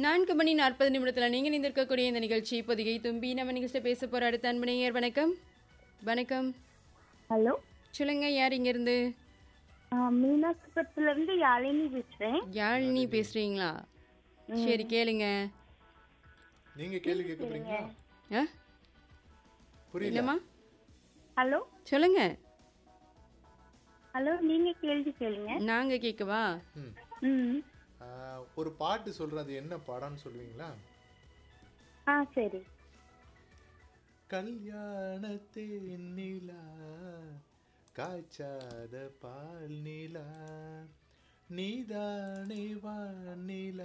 நான்கு மணி நாற்பது நிமிடத்தில் நீங்கள் நிந்திருக்கக்கூடிய இந்த நிகழ்ச்சி பொதிகை தும்பி நம்ம நிகழ்ச்சியில் பேச போகிற அடுத்த அன்பனையர் வணக்கம் வணக்கம் ஹலோ சொல்லுங்க யார் இங்கேருந்து மீனாசுபத்துல இருந்து யாழினி பேசுறேன் யாழினி பேசுறீங்களா சரி கேளுங்க நீங்க கேள்வி கேட்க போறீங்களா ஆ புரியல என்னம்மா ஹலோ சொல்லுங்க ஹலோ நீங்க கேள்வி கேளுங்க நாங்க கேட்கவா ம். ம் ஆ, ஒரு பாட்டு சொல்றது என்ன படம்னு சொல்லுவீங்களா ஆ சரி கல்யாணத்தே நிலா காய்ச்சாத பால் நிலா நீதானே வானிலா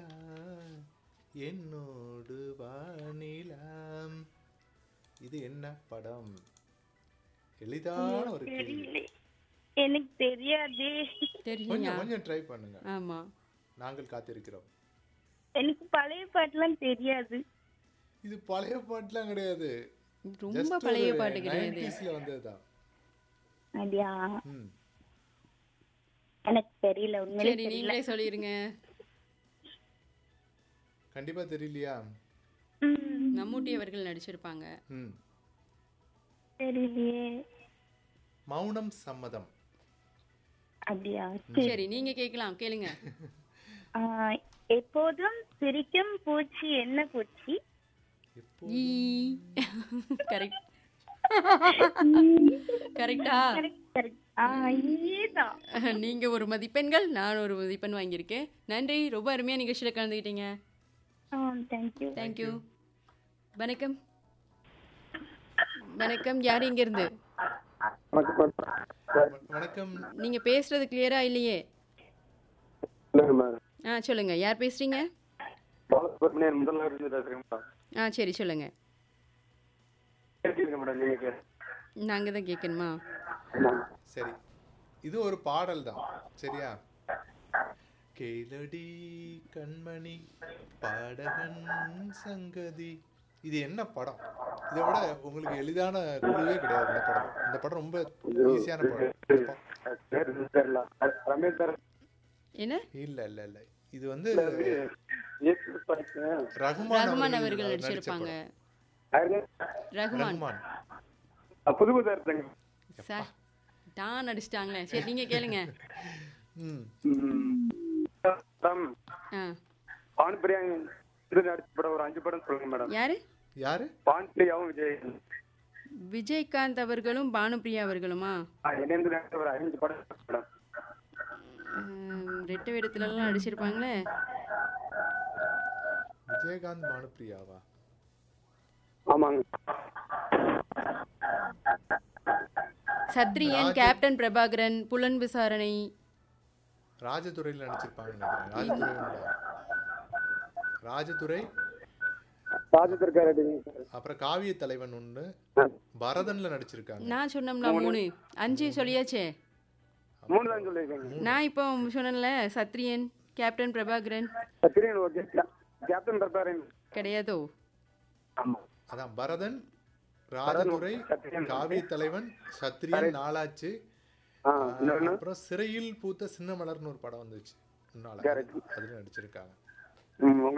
என்னோடு வானிலா இது என்ன படம் எளிதான ஒரு கேள்வி தெரியல எனக்கு தெரியாது தெரியுங்க கொஞ்சம் கொஞ்சம் ட்ரை பண்ணுங்க ஆமா நாங்கள் காத்திருக்கிறோம் எனக்கு பழைய பாட்டுலாம் தெரியாது இது பழைய பாட்டுலாம் கிடையாது ரொம்ப பழைய பாட்டு கிடையாது நைன்டிஸ்ல வந்ததுதான் அப்படியா ம் எனக்கு தெரியல உண்மையிலே சரி நீங்களே சொல்லிருங்க கண்டிப்பா தெரியலையா ம் மம்மூட்டி அவர்கள் நடிச்சிருப்பாங்க ம் தெரியலையே மௌனம் சம்மதம் அப்படியா சரி நீங்க கேட்கலாம் கேளுங்க ஆ, எப்போதும் சிரிக்கும் பூச்சி என்ன பூச்சி எப்போ ஈ கரெக்ட் கரெக்டா கரெக்ட் கரெக்ட் ஆ இதேதான் நீங்க ஒரு மதிப்பெண்கள் நான் ஒரு மதிப்பெண் வாங்கியிருக்கேன் நன்றி ரொம்ப அருமையா நிகழ்ச்சியில கலந்துக்கிட்டீங்க ஆ தேங்க்யூ தேங்க்யூ வணக்கம் வணக்கம் யார் இங்க இருந்து வ- வணக்கம் நீங்க பேசுறது கிளியரா இல்லையே ஆ சொல்லுங்க யார் பேசுறீங்க பாலசுப்ரமணியன் முதல்ல இருந்து பேசுறேன் மேடம் ஆ சரி சொல்லுங்க கேட்டிருக்கேன் மேடம் நீங்க கே- நாங்க தான் கேட்கணுமா சரி இது ஒரு பாடல் தான் சரியா கேளடி கண்மணி பாடகன் சங்கதி இது என்ன படம் இதை விட உங்களுக்கு எளிதான குழுவே கிடையாது இந்த படம் இந்த படம் ரொம்ப ஈஸியான படம் பேர் தெரியல ரமேஷ் சார் என்ன இல்ல இல்ல இல்ல இது வந்து இயேசு படிச்சேன் ரகுமான் ரகுமான் அவர்கள் அவர்கள் நடிச்ச நடிச்சிருப்பாங்க படம். யாருங்க ரகுமான் ரகுமான் புது புது இருந்தேங்க சார் தான் நடிச்சிட்டாங்களே சரி நீங்க கேளுங்க ம் மேடம் ஆ பான் பிரியாணி இது நடிச்ச படம் ஒரு அஞ்சு படம் சொல்லுங்க மேடம் யாரு யாரு பான் பிரியாவும் விஜய் விஜயகாந்த் அவர்களும் பானுப்பிரியா அவர்களுமா ஆ, இணைந்து நடிச்ச ஒரு அஞ்சு படம் மேடம் ம், ரெட்டை வேடத்துலலாம் நடிச்சிருப்பாங்களே விஜயகாந்த் பானுப்பிரியாவா ஆமாங்க சத்ரியன் கேப்டன் பிரபாகரன் புலன் விசாரணை ராஜதுரையில் நடிச்சிருப்பாங்கன்னு நினைக்கிறேன் ராஜதுரை உண்டா? ராஜதுரை ராஜத்திற்கார அப்புறம் காவிய தலைவன் ஒண்ணு பரதன்ல நடிச்சிருக்காங்க நான் சொன்னோம்ல மூணு அஞ்சு சொல்லியாச்சே மூணு தான் சொல்லியிருக்கேங்க நான் இப்போ சொன்னேன்ல சத்ரியன் கேப்டன் பிரபாகரன் திரியன் ஓகே கேப்டன் பிரபாரன் கிடையாதோ ஆமா அதான் பரதன் ராஜதுரை சத்ரியன். காவிய தலைவன் சத்திரியன் நாளாச்சு ஆ இன்னொன்னு அப்புறம் சிறையில் பூத்த சின்ன மலர்னு ஒரு படம் வந்துச்சு முன்னால Correct. அதுல நடிச்சிருக்காங்க ம், உங்க